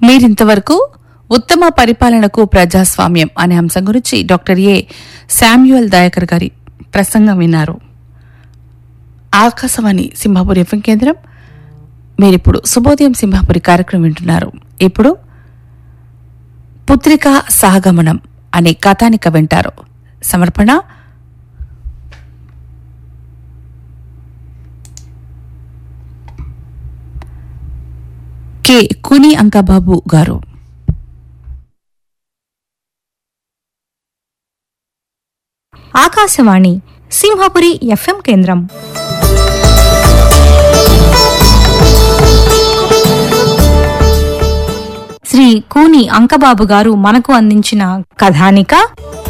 మీరింతవరకు ఉత్తమ పరిపాలనకు ప్రజాస్వామ్యం అనే అంశం గురించి డాక్టర్ ఏ శామ్యుయల్ దయాకర్ గారి ప్రసంగం విన్నారు ఆకాశవాణి సింహాపురి ఎఫ్ఎం కేంద్రం మీరిప్పుడు శుభోదయం సింహాపురి కార్యక్రమం వింటున్నారు ఇప్పుడు పుత్రిక సహగమనం అనే కథానిక వింటారు సమర్పణ కె కుని అంకబాబు గారు ఆకాశవాణి సింహపురి ఎఫ్ఎం కేంద్రం శ్రీ కూని అంకబాబు గారు మనకు అందించిన కథానిక